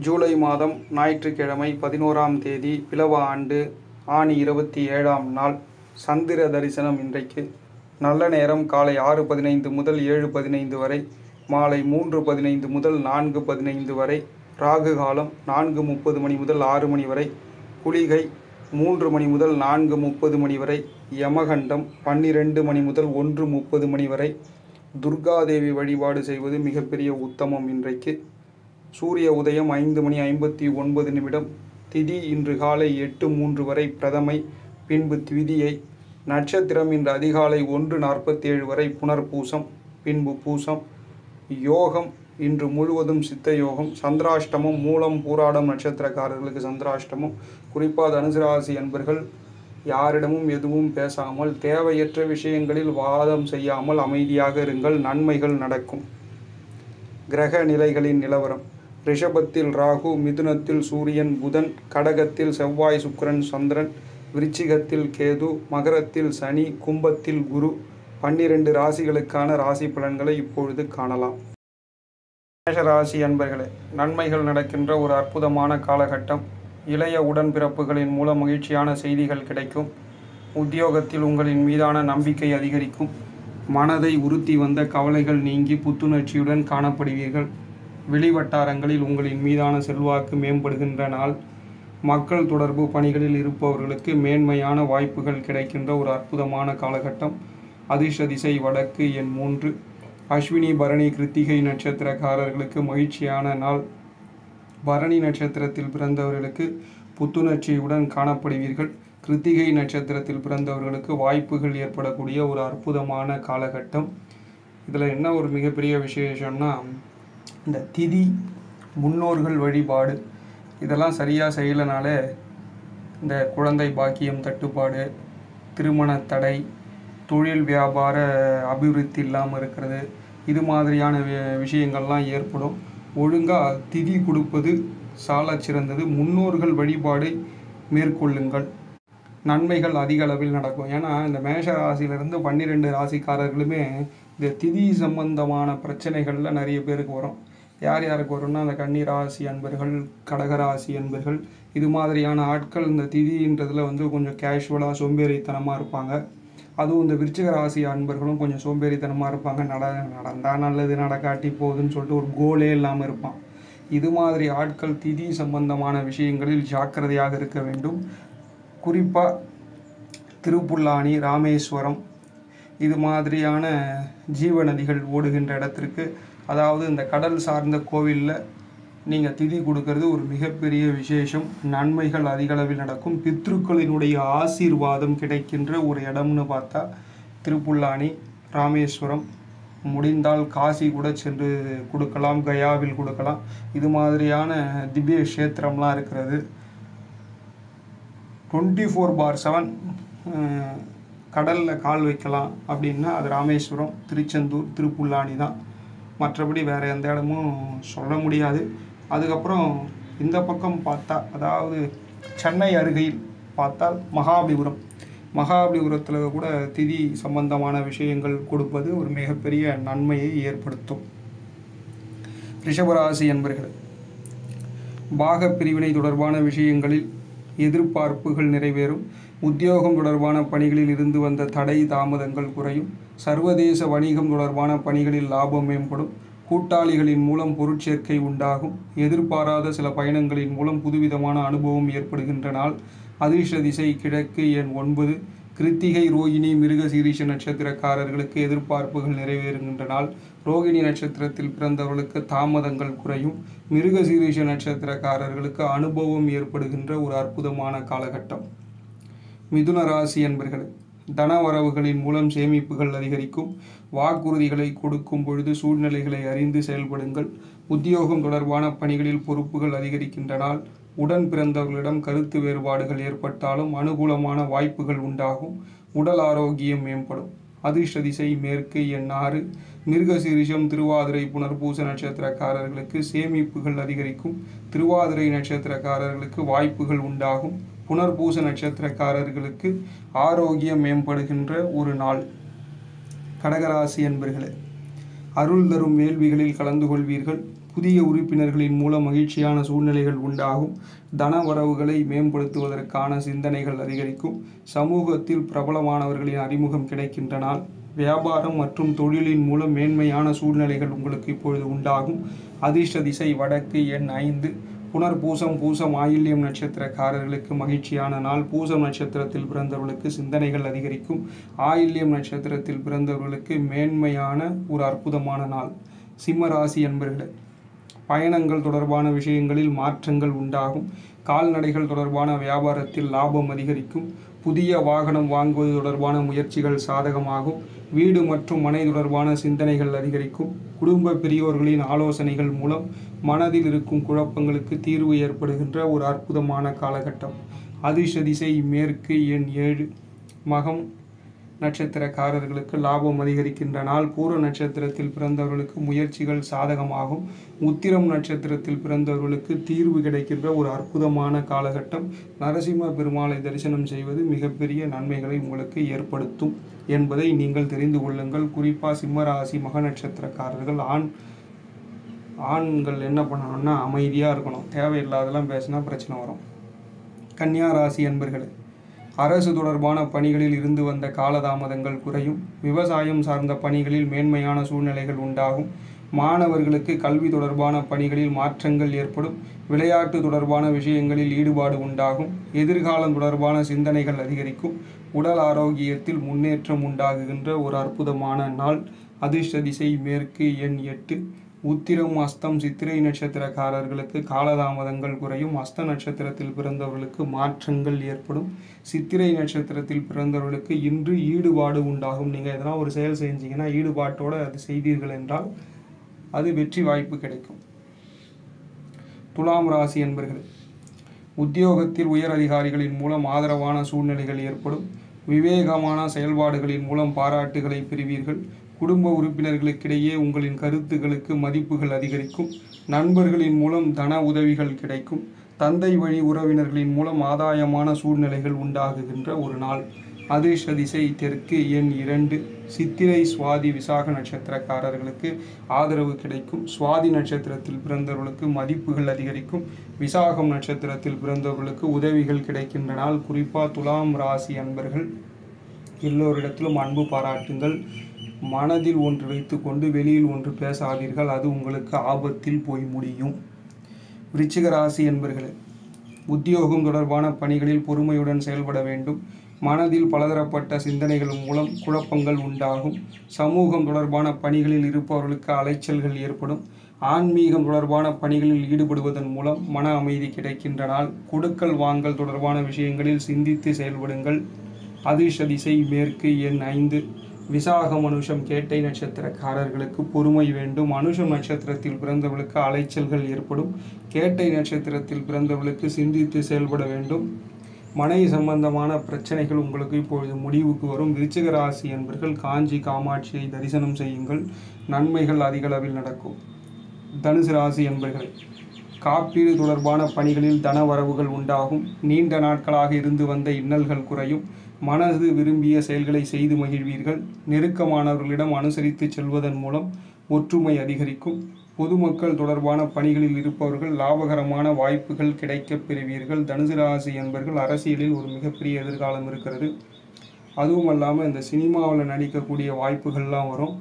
ஜூலை மாதம் ஞாயிற்றுக்கிழமை பதினோராம் தேதி பிலவ ஆண்டு ஆணி இருபத்தி ஏழாம் நாள் சந்திர தரிசனம் இன்றைக்கு நல்ல நேரம் காலை ஆறு பதினைந்து முதல் ஏழு பதினைந்து வரை மாலை மூன்று பதினைந்து முதல் நான்கு பதினைந்து வரை ராகு காலம் நான்கு முப்பது மணி முதல் ஆறு மணி வரை குளிகை மூன்று மணி முதல் நான்கு முப்பது மணி வரை யமகண்டம் பன்னிரெண்டு மணி முதல் ஒன்று முப்பது மணி வரை துர்காதேவி வழிபாடு செய்வது மிகப்பெரிய உத்தமம் இன்றைக்கு சூரிய உதயம் ஐந்து மணி ஐம்பத்தி ஒன்பது நிமிடம் திதி இன்று காலை எட்டு மூன்று வரை பிரதமை பின்பு திதியை நட்சத்திரம் இன்று அதிகாலை ஒன்று நாற்பத்தி ஏழு வரை புனர்பூசம் பின்பு பூசம் யோகம் இன்று முழுவதும் சித்த யோகம் சந்திராஷ்டமம் மூலம் பூராடம் நட்சத்திரக்காரர்களுக்கு சந்திராஷ்டமம் குறிப்பாக தனுசு ராசி அன்பர்கள் யாரிடமும் எதுவும் பேசாமல் தேவையற்ற விஷயங்களில் வாதம் செய்யாமல் அமைதியாக இருங்கள் நன்மைகள் நடக்கும் கிரக நிலைகளின் நிலவரம் ரிஷபத்தில் ராகு மிதுனத்தில் சூரியன் புதன் கடகத்தில் செவ்வாய் சுக்கிரன் சந்திரன் விருச்சிகத்தில் கேது மகரத்தில் சனி கும்பத்தில் குரு பன்னிரண்டு ராசிகளுக்கான ராசி பலன்களை இப்பொழுது காணலாம் மேஷ ராசி அன்பர்களே நன்மைகள் நடக்கின்ற ஒரு அற்புதமான காலகட்டம் இளைய உடன்பிறப்புகளின் மூலம் மகிழ்ச்சியான செய்திகள் கிடைக்கும் உத்தியோகத்தில் உங்களின் மீதான நம்பிக்கை அதிகரிக்கும் மனதை உறுத்தி வந்த கவலைகள் நீங்கி புத்துணர்ச்சியுடன் காணப்படுவீர்கள் வெளிவட்டாரங்களில் உங்களின் மீதான செல்வாக்கு மேம்படுகின்ற நாள் மக்கள் தொடர்பு பணிகளில் இருப்பவர்களுக்கு மேன்மையான வாய்ப்புகள் கிடைக்கின்ற ஒரு அற்புதமான காலகட்டம் அதிர்ஷ்ட திசை வடக்கு எண் மூன்று அஸ்வினி பரணி கிருத்திகை நட்சத்திரக்காரர்களுக்கு மகிழ்ச்சியான நாள் பரணி நட்சத்திரத்தில் பிறந்தவர்களுக்கு புத்துணர்ச்சியுடன் காணப்படுவீர்கள் கிருத்திகை நட்சத்திரத்தில் பிறந்தவர்களுக்கு வாய்ப்புகள் ஏற்படக்கூடிய ஒரு அற்புதமான காலகட்டம் இதில் என்ன ஒரு மிகப்பெரிய விசேஷம்னா இந்த திதி முன்னோர்கள் வழிபாடு இதெல்லாம் சரியாக செய்யலைனாலே இந்த குழந்தை பாக்கியம் தட்டுப்பாடு திருமண தடை தொழில் வியாபார அபிவிருத்தி இல்லாமல் இருக்கிறது இது மாதிரியான வி- விஷயங்கள்லாம் ஏற்படும் ஒழுங்காக திதி கொடுப்பது சாலச் சிறந்தது முன்னோர்கள் வழிபாடை மேற்கொள்ளுங்கள் நன்மைகள் அதிக அளவில் நடக்கும் ஏன்னா இந்த மேஷ ராசியிலிருந்து பன்னிரெண்டு ராசிக்காரர்களுமே இந்த திதி சம்பந்தமான பிரச்சனைகளில் நிறைய பேருக்கு வரும் யார் யாருக்கு வரும்னா அந்த கன்னி ராசி அன்பர்கள் கடக ராசி அன்பர்கள் இது மாதிரியான ஆட்கள் இந்த திதின்றதுல வந்து கொஞ்சம் கேஷுவலாக சோம்பேறித்தனமாக இருப்பாங்க அதுவும் இந்த விருச்சிக ராசி அன்பர்களும் கொஞ்சம் சோம்பேறித்தனமாக இருப்பாங்க நட நடந்தால் நல்லது நடக்காட்டி போகுதுன்னு சொல்லிட்டு ஒரு கோலே இல்லாமல் இருப்பான் இது மாதிரி ஆட்கள் திதி சம்பந்தமான விஷயங்களில் ஜாக்கிரதையாக இருக்க வேண்டும் குறிப்பாக திருப்புல்லானி ராமேஸ்வரம் இது மாதிரியான ஜீவநதிகள் ஓடுகின்ற இடத்திற்கு அதாவது இந்த கடல் சார்ந்த கோவிலில் நீங்கள் திதி கொடுக்கறது ஒரு மிகப்பெரிய விசேஷம் நன்மைகள் அதிகளவில் நடக்கும் பித்ருக்களினுடைய ஆசீர்வாதம் கிடைக்கின்ற ஒரு இடம்னு பார்த்தா திருப்புல்லானி ராமேஸ்வரம் முடிந்தால் காசி கூட சென்று கொடுக்கலாம் கயாவில் கொடுக்கலாம் இது மாதிரியான திவ்ய கஷேத்திரம்லாம் இருக்கிறது டுவெண்ட்டி ஃபோர் பார் செவன் கடலில் கால் வைக்கலாம் அப்படின்னா அது ராமேஸ்வரம் திருச்செந்தூர் திருப்புல்லானி தான் மற்றபடி வேறு எந்த இடமும் சொல்ல முடியாது அதுக்கப்புறம் இந்த பக்கம் பார்த்தா அதாவது சென்னை அருகையில் பார்த்தால் மகாபலிபுரம் மகாபலிபுரத்தில் கூட திதி சம்பந்தமான விஷயங்கள் கொடுப்பது ஒரு மிகப்பெரிய நன்மையை ஏற்படுத்தும் ரிஷபராசி என்பர்கள் பாக பிரிவினை தொடர்பான விஷயங்களில் எதிர்பார்ப்புகள் நிறைவேறும் உத்தியோகம் தொடர்பான பணிகளில் இருந்து வந்த தடை தாமதங்கள் குறையும் சர்வதேச வணிகம் தொடர்பான பணிகளில் லாபம் மேம்படும் கூட்டாளிகளின் மூலம் பொருட்சேர்க்கை உண்டாகும் எதிர்பாராத சில பயணங்களின் மூலம் புதுவிதமான அனுபவம் ஏற்படுகின்ற நாள் அதிர்ஷ்ட திசை கிழக்கு எண் ஒன்பது கிருத்திகை ரோகிணி மிருகசீரிஷ நட்சத்திரக்காரர்களுக்கு எதிர்பார்ப்புகள் நிறைவேறுகின்ற நாள் ரோகிணி நட்சத்திரத்தில் பிறந்தவர்களுக்கு தாமதங்கள் குறையும் மிருகசீரிஷ நட்சத்திரக்காரர்களுக்கு அனுபவம் ஏற்படுகின்ற ஒரு அற்புதமான காலகட்டம் மிதுன ராசி என்பர்கள் தனவரவுகளின் மூலம் சேமிப்புகள் அதிகரிக்கும் வாக்குறுதிகளை கொடுக்கும் பொழுது சூழ்நிலைகளை அறிந்து செயல்படுங்கள் உத்தியோகம் தொடர்பான பணிகளில் பொறுப்புகள் அதிகரிக்கின்ற நாள் உடன் பிறந்தவர்களிடம் கருத்து வேறுபாடுகள் ஏற்பட்டாலும் அனுகூலமான வாய்ப்புகள் உண்டாகும் உடல் ஆரோக்கியம் மேம்படும் அதிர்ஷ்ட திசை மேற்கு எண் ஆறு மிருகசீரிஷம் திருவாதிரை புனர்பூச நட்சத்திரக்காரர்களுக்கு சேமிப்புகள் அதிகரிக்கும் திருவாதிரை நட்சத்திரக்காரர்களுக்கு வாய்ப்புகள் உண்டாகும் புனர்பூச நட்சத்திரக்காரர்களுக்கு ஆரோக்கியம் மேம்படுகின்ற ஒரு நாள் கடகராசி என்பர்களே அருள் தரும் வேள்விகளில் கலந்து கொள்வீர்கள் புதிய உறுப்பினர்களின் மூலம் மகிழ்ச்சியான சூழ்நிலைகள் உண்டாகும் தன வரவுகளை மேம்படுத்துவதற்கான சிந்தனைகள் அதிகரிக்கும் சமூகத்தில் பிரபலமானவர்களின் அறிமுகம் கிடைக்கின்ற நாள் வியாபாரம் மற்றும் தொழிலின் மூலம் மேன்மையான சூழ்நிலைகள் உங்களுக்கு இப்பொழுது உண்டாகும் அதிர்ஷ்ட திசை வடக்கு எண் ஐந்து புனர் பூசம் பூசம் ஆயில்யம் நட்சத்திரக்காரர்களுக்கு மகிழ்ச்சியான நாள் பூசம் நட்சத்திரத்தில் பிறந்தவர்களுக்கு சிந்தனைகள் அதிகரிக்கும் ஆயில்யம் நட்சத்திரத்தில் பிறந்தவர்களுக்கு மேன்மையான ஒரு அற்புதமான நாள் சிம்ம ராசி என்பர்களே பயணங்கள் தொடர்பான விஷயங்களில் மாற்றங்கள் உண்டாகும் கால்நடைகள் தொடர்பான வியாபாரத்தில் லாபம் அதிகரிக்கும் புதிய வாகனம் வாங்குவது தொடர்பான முயற்சிகள் சாதகமாகும் வீடு மற்றும் மனை தொடர்பான சிந்தனைகள் அதிகரிக்கும் குடும்ப பெரியோர்களின் ஆலோசனைகள் மூலம் மனதில் இருக்கும் குழப்பங்களுக்கு தீர்வு ஏற்படுகின்ற ஒரு அற்புதமான காலகட்டம் அதிர்ஷ்ட திசை மேற்கு எண் ஏழு மகம் நட்சத்திரக்காரர்களுக்கு லாபம் அதிகரிக்கின்ற நாள் பூர நட்சத்திரத்தில் பிறந்தவர்களுக்கு முயற்சிகள் சாதகமாகும் உத்திரம் நட்சத்திரத்தில் பிறந்தவர்களுக்கு தீர்வு கிடைக்கின்ற ஒரு அற்புதமான காலகட்டம் நரசிம்ம பெருமாளை தரிசனம் செய்வது மிகப்பெரிய நன்மைகளை உங்களுக்கு ஏற்படுத்தும் என்பதை நீங்கள் தெரிந்து கொள்ளுங்கள் குறிப்பாக சிம்மராசி மக நட்சத்திரக்காரர்கள் ஆண் ஆண்கள் என்ன பண்ணணும்னா அமைதியாக இருக்கணும் தேவையில்லாதெல்லாம் பேசினா பிரச்சனை வரும் கன்னியா ராசி என்பர்களே அரசு தொடர்பான பணிகளில் இருந்து வந்த காலதாமதங்கள் குறையும் விவசாயம் சார்ந்த பணிகளில் மேன்மையான சூழ்நிலைகள் உண்டாகும் மாணவர்களுக்கு கல்வி தொடர்பான பணிகளில் மாற்றங்கள் ஏற்படும் விளையாட்டு தொடர்பான விஷயங்களில் ஈடுபாடு உண்டாகும் எதிர்காலம் தொடர்பான சிந்தனைகள் அதிகரிக்கும் உடல் ஆரோக்கியத்தில் முன்னேற்றம் உண்டாகுகின்ற ஒரு அற்புதமான நாள் அதிர்ஷ்ட திசை மேற்கு எண் எட்டு உத்திரம் அஸ்தம் சித்திரை நட்சத்திரக்காரர்களுக்கு காலதாமதங்கள் குறையும் அஸ்த நட்சத்திரத்தில் பிறந்தவர்களுக்கு மாற்றங்கள் ஏற்படும் சித்திரை நட்சத்திரத்தில் பிறந்தவர்களுக்கு இன்று ஈடுபாடு உண்டாகும் நீங்கள் எதனா ஒரு செயல் செஞ்சீங்கன்னா ஈடுபாட்டோடு அது செய்தீர்கள் என்றால் அது வெற்றி வாய்ப்பு கிடைக்கும் துலாம் ராசி என்பர்கள் உத்தியோகத்தில் உயர் அதிகாரிகளின் மூலம் ஆதரவான சூழ்நிலைகள் ஏற்படும் விவேகமான செயல்பாடுகளின் மூலம் பாராட்டுகளை பெறுவீர்கள் குடும்ப உறுப்பினர்களுக்கிடையே உங்களின் கருத்துகளுக்கு மதிப்புகள் அதிகரிக்கும் நண்பர்களின் மூலம் தன உதவிகள் கிடைக்கும் தந்தை வழி உறவினர்களின் மூலம் ஆதாயமான சூழ்நிலைகள் உண்டாகுகின்ற ஒரு நாள் அதிர்ஷ்ட திசை தெற்கு எண் இரண்டு சித்திரை சுவாதி விசாக நட்சத்திரக்காரர்களுக்கு ஆதரவு கிடைக்கும் சுவாதி நட்சத்திரத்தில் பிறந்தவர்களுக்கு மதிப்புகள் அதிகரிக்கும் விசாகம் நட்சத்திரத்தில் பிறந்தவர்களுக்கு உதவிகள் கிடைக்கின்ற நாள் குறிப்பாக துலாம் ராசி அன்பர்கள் எல்லோரிடத்திலும் அன்பு பாராட்டுங்கள் மனதில் ஒன்று வைத்துக்கொண்டு வெளியில் ஒன்று பேசாதீர்கள் அது உங்களுக்கு ஆபத்தில் போய் முடியும் விருச்சிக ராசி என்பர்களே உத்தியோகம் தொடர்பான பணிகளில் பொறுமையுடன் செயல்பட வேண்டும் மனதில் பலதரப்பட்ட சிந்தனைகள் மூலம் குழப்பங்கள் உண்டாகும் சமூகம் தொடர்பான பணிகளில் இருப்பவர்களுக்கு அலைச்சல்கள் ஏற்படும் ஆன்மீகம் தொடர்பான பணிகளில் ஈடுபடுவதன் மூலம் மன அமைதி கிடைக்கின்ற நாள் கொடுக்கல் வாங்கல் தொடர்பான விஷயங்களில் சிந்தித்து செயல்படுங்கள் அதிர்ஷ்ட திசை மேற்கு எண் ஐந்து விசாகம் அனுஷம் கேட்டை நட்சத்திரக்காரர்களுக்கு பொறுமை வேண்டும் அனுஷம் நட்சத்திரத்தில் பிறந்தவர்களுக்கு அலைச்சல்கள் ஏற்படும் கேட்டை நட்சத்திரத்தில் பிறந்தவர்களுக்கு சிந்தித்து செயல்பட வேண்டும் மனை சம்பந்தமான பிரச்சனைகள் உங்களுக்கு இப்பொழுது முடிவுக்கு வரும் விருச்சிக ராசி என்பர்கள் காஞ்சி காமாட்சியை தரிசனம் செய்யுங்கள் நன்மைகள் அதிகளவில் நடக்கும் தனுசு ராசி என்பர்கள் காப்பீடு தொடர்பான பணிகளில் தன வரவுகள் உண்டாகும் நீண்ட நாட்களாக இருந்து வந்த இன்னல்கள் குறையும் மனது விரும்பிய செயல்களை செய்து மகிழ்வீர்கள் நெருக்கமானவர்களிடம் அனுசரித்து செல்வதன் மூலம் ஒற்றுமை அதிகரிக்கும் பொதுமக்கள் தொடர்பான பணிகளில் இருப்பவர்கள் லாபகரமான வாய்ப்புகள் கிடைக்கப் பெறுவீர்கள் தனுசு ராசி என்பர்கள் அரசியலில் ஒரு மிகப்பெரிய எதிர்காலம் இருக்கிறது அதுவும் அல்லாமல் இந்த சினிமாவில் நடிக்கக்கூடிய வாய்ப்புகள்லாம் வரும்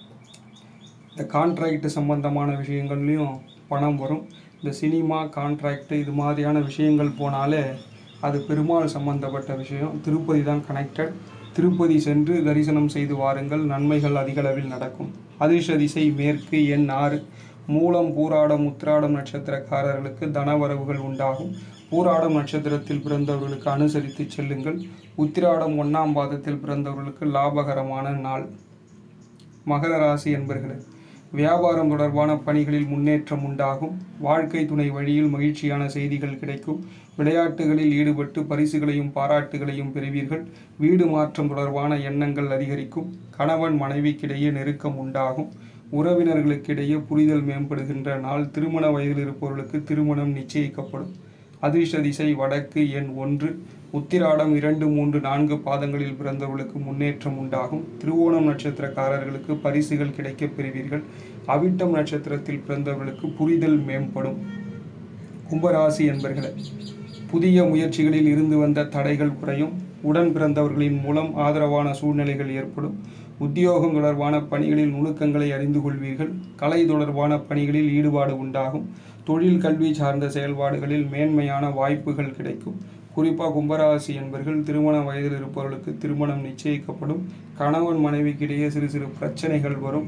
இந்த கான்ட்ராக்ட் சம்பந்தமான விஷயங்கள்லையும் பணம் வரும் இந்த சினிமா கான்ட்ராக்ட் இது மாதிரியான விஷயங்கள் போனாலே அது பெருமாள் சம்பந்தப்பட்ட விஷயம் திருப்பதி தான் கனெக்டட் திருப்பதி சென்று தரிசனம் செய்து வாருங்கள் நன்மைகள் அதிகளவில் நடக்கும் அதிர்ஷ்ட திசை மேற்கு எண் ஆறு மூலம் பூராடம் உத்திராடம் நட்சத்திரக்காரர்களுக்கு தனவரவுகள் உண்டாகும் பூராடம் நட்சத்திரத்தில் பிறந்தவர்களுக்கு அனுசரித்து செல்லுங்கள் உத்திராடம் ஒன்றாம் பாதத்தில் பிறந்தவர்களுக்கு லாபகரமான நாள் மகர ராசி என்பர்களே வியாபாரம் தொடர்பான பணிகளில் முன்னேற்றம் உண்டாகும் வாழ்க்கை துணை வழியில் மகிழ்ச்சியான செய்திகள் கிடைக்கும் விளையாட்டுகளில் ஈடுபட்டு பரிசுகளையும் பாராட்டுகளையும் பெறுவீர்கள் வீடு மாற்றம் தொடர்பான எண்ணங்கள் அதிகரிக்கும் கணவன் மனைவிக்கிடையே நெருக்கம் உண்டாகும் உறவினர்களுக்கிடையே புரிதல் மேம்படுகின்ற நாள் திருமண வயதில் இருப்பவர்களுக்கு திருமணம் நிச்சயிக்கப்படும் அதிர்ஷ்ட திசை வடக்கு எண் ஒன்று உத்திராடம் இரண்டு மூன்று நான்கு பாதங்களில் பிறந்தவர்களுக்கு முன்னேற்றம் உண்டாகும் திருவோணம் நட்சத்திரக்காரர்களுக்கு பரிசுகள் கிடைக்கப் பெறுவீர்கள் அவிட்டம் நட்சத்திரத்தில் பிறந்தவர்களுக்கு புரிதல் மேம்படும் கும்பராசி என்பர்களே புதிய முயற்சிகளில் இருந்து வந்த தடைகள் குறையும் உடன் பிறந்தவர்களின் மூலம் ஆதரவான சூழ்நிலைகள் ஏற்படும் உத்தியோகம் தொடர்பான பணிகளில் நுணுக்கங்களை அறிந்து கொள்வீர்கள் கலை தொடர்பான பணிகளில் ஈடுபாடு உண்டாகும் தொழில் கல்வி சார்ந்த செயல்பாடுகளில் மேன்மையான வாய்ப்புகள் கிடைக்கும் குறிப்பாக கும்பராசி என்பர்கள் திருமண வயதில் இருப்பவர்களுக்கு திருமணம் நிச்சயிக்கப்படும் கணவன் மனைவிக்கிடையே சிறு சிறு பிரச்சனைகள் வரும்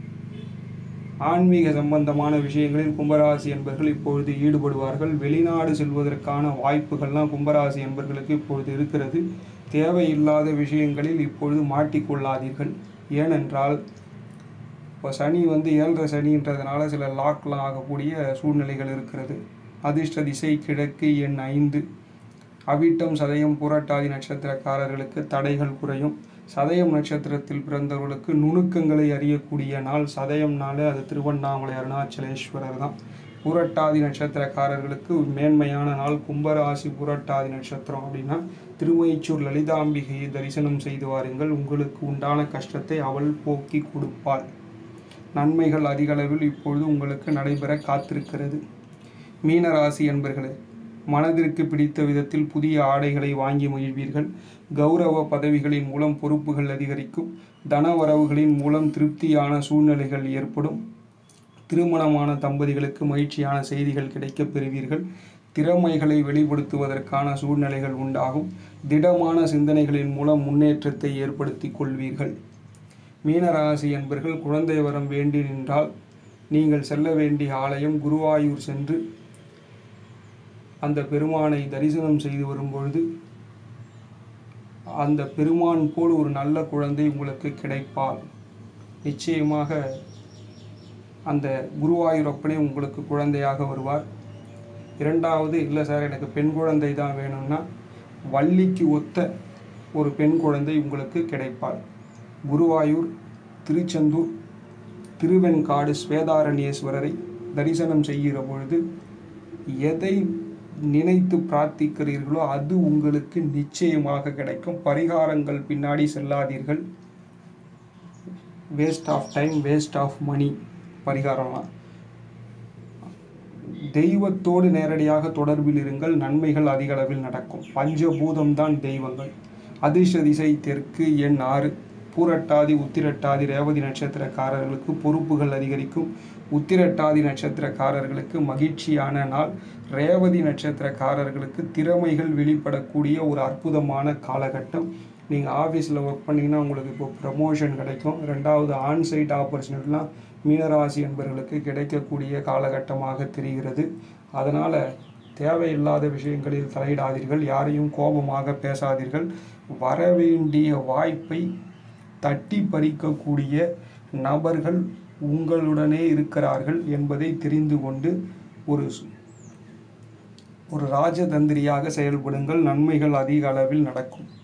ஆன்மீக சம்பந்தமான விஷயங்களில் கும்பராசி என்பர்கள் இப்பொழுது ஈடுபடுவார்கள் வெளிநாடு செல்வதற்கான வாய்ப்புகள்லாம் கும்பராசி என்பர்களுக்கு இப்பொழுது இருக்கிறது தேவையில்லாத விஷயங்களில் இப்பொழுது மாட்டிக்கொள்ளாதீர்கள் ஏனென்றால் இப்போ சனி வந்து ஏழரை சனின்றதுனால சில லாக்லாம் ஆகக்கூடிய சூழ்நிலைகள் இருக்கிறது அதிர்ஷ்ட திசை கிழக்கு எண் ஐந்து அவிட்டம் சதயம் புரட்டாதி நட்சத்திரக்காரர்களுக்கு தடைகள் குறையும் சதயம் நட்சத்திரத்தில் பிறந்தவர்களுக்கு நுணுக்கங்களை அறியக்கூடிய நாள் சதயம்னாலே அது திருவண்ணாமலை அருணாச்சலேஸ்வரர் தான் புரட்டாதி நட்சத்திரக்காரர்களுக்கு மேன்மையான நாள் கும்பராசி புரட்டாதி நட்சத்திரம் அப்படின்னா திருமைச்சூர் லலிதாம்பிகையை தரிசனம் செய்து வாருங்கள் உங்களுக்கு உண்டான கஷ்டத்தை அவள் போக்கி கொடுப்பாள் நன்மைகள் அதிகளவில் இப்பொழுது உங்களுக்கு நடைபெற காத்திருக்கிறது மீனராசி என்பர்களே மனதிற்கு பிடித்த விதத்தில் புதிய ஆடைகளை வாங்கி மகிழ்வீர்கள் கௌரவ பதவிகளின் மூலம் பொறுப்புகள் அதிகரிக்கும் தனவரவுகளின் மூலம் திருப்தியான சூழ்நிலைகள் ஏற்படும் திருமணமான தம்பதிகளுக்கு மகிழ்ச்சியான செய்திகள் கிடைக்கப் பெறுவீர்கள் திறமைகளை வெளிப்படுத்துவதற்கான சூழ்நிலைகள் உண்டாகும் திடமான சிந்தனைகளின் மூலம் முன்னேற்றத்தை ஏற்படுத்திக் கொள்வீர்கள் மீனராசி என்பர்கள் குழந்தை வரம் வேண்டி நின்றால் நீங்கள் செல்ல வேண்டிய ஆலயம் குருவாயூர் சென்று அந்த பெருமானை தரிசனம் செய்து வரும்பொழுது அந்த பெருமான் போல் ஒரு நல்ல குழந்தை உங்களுக்கு கிடைப்பால் நிச்சயமாக அந்த குருவாயூரப்பனே உங்களுக்கு குழந்தையாக வருவார் இரண்டாவது இல்லை சார் எனக்கு பெண் குழந்தை தான் வேணும்னா வள்ளிக்கு ஒத்த ஒரு பெண் குழந்தை உங்களுக்கு கிடைப்பாள் குருவாயூர் திருச்செந்தூர் திருவெண்காடு ஸ்வேதாரண்யேஸ்வரரை தரிசனம் செய்கிற பொழுது எதை நினைத்து பிரார்த்திக்கிறீர்களோ அது உங்களுக்கு நிச்சயமாக கிடைக்கும் பரிகாரங்கள் பின்னாடி செல்லாதீர்கள் waste of time waste of money பரிகாரம்லாம் தெய்வத்தோடு நேரடியாக தொடர்பில் இருங்கள் நன்மைகள் அதிக அளவில் நடக்கும் பஞ்சபூதம் தான் தெய்வங்கள் அதிர்ஷ்ட திசை தெற்கு எண் ஆறு பூரட்டாதி உத்திரட்டாதி ரேவதி நட்சத்திரக்காரர்களுக்கு பொறுப்புகள் அதிகரிக்கும் உத்திரட்டாதி நட்சத்திரக்காரர்களுக்கு மகிழ்ச்சியான நாள் ரேவதி நட்சத்திரக்காரர்களுக்கு திறமைகள் வெளிப்படக்கூடிய ஒரு அற்புதமான காலகட்டம் நீங்கள் ஆஃபீஸில் ஒர்க் பண்ணீங்கன்னா உங்களுக்கு இப்போ ப்ரமோஷன் கிடைக்கும் ரெண்டாவது ஆன்சைட் ஆப்பர்ச்சுனிட்டிலாம் மீனராசி என்பவர்களுக்கு கிடைக்கக்கூடிய காலகட்டமாக தெரிகிறது அதனால் தேவையில்லாத விஷயங்களில் தலையிடாதீர்கள் யாரையும் கோபமாக பேசாதீர்கள் வரவேண்டிய வாய்ப்பை தட்டி பறிக்கக்கூடிய நபர்கள் உங்களுடனே இருக்கிறார்கள் என்பதை தெரிந்து கொண்டு ஒரு சு- ஒரு ராஜதந்திரியாக செயல்படுங்கள் நன்மைகள் அதிக அளவில் நடக்கும்